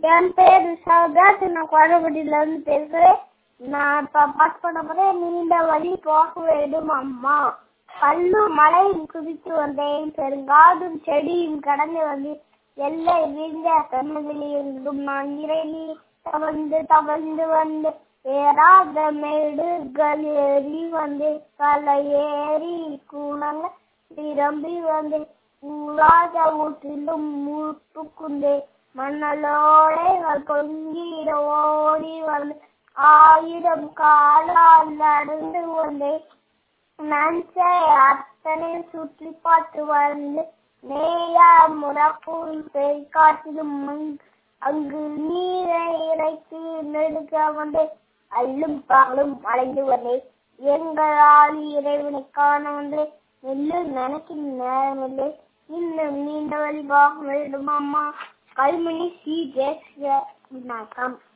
என் பேரு சௌதாஸ் நான் கோடபடியில இருந்து பேசுறேன் நான் இப்ப பாஸ் பண்ண போறேன் நீண்ட வழி போக வேண்டும் அம்மா கல்லும் மலையும் குதித்து வந்தேன் பெருங்காடும் செடியும் கடந்து வந்து எல்லை வீழ்ந்த கண்ணுகளில் இருந்தும் நான் இறைவி தவழ்ந்து தவழ்ந்து வந்து ஏறாத மேடுகள் ஏறி வந்து கலை ஏறி கூணங்க நிரம்பி வந்து ஊராத ஊற்றிலும் மூட்டுக்குண்டே மணலோடைகள் பொங்கிட ஓடி வந்து ஆயிரம் காலால் நடந்து வந்தேன் நன்சை அத்தனை சுற்றி பார்த்து வந்து நேயா முறப்பூர் பெய்காட்டிலும் அங்கு நீரை இறைத்து நெடுக்க வந்து அல்லும் பகலும் அலைந்து வந்தேன் எங்களால் இறைவனை காண வந்து நெல்லு நினைக்கும் நேரமில்லை இன்னும் நீண்ட வழி போக வேண்டும் அம்மா கல்மணி சி ஜெஸ் வணக்கம்